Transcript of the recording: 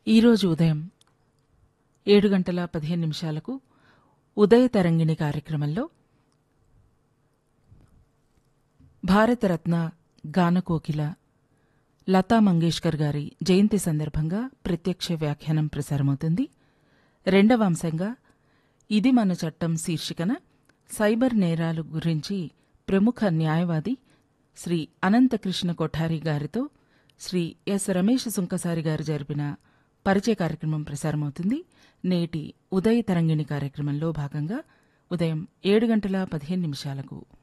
ఈరోజు ఉదయం ఏడు గంటల పదిహేను నిమిషాలకు ఉదయ తరంగిణి కార్యక్రమంలో భారతరత్న గానకోకిల లతా మంగేష్కర్ గారి జయంతి సందర్భంగా ప్రత్యక్ష వ్యాఖ్యానం ప్రసారమవుతుంది రెండవ అంశంగా ఇది మన చట్టం శీర్షికన సైబర్ నేరాలు గురించి ప్రముఖ న్యాయవాది శ్రీ అనంతకృష్ణ కొఠారి గారితో శ్రీ ఎస్ రమేష్ సుంకసారి గారు జరిపిన పరిచయ కార్యక్రమం ప్రసారమవుతుంది నేటి ఉదయ తరంగిణి కార్యక్రమంలో భాగంగా ఉదయం ఏడు గంటల పదిహేను నిమిషాలకు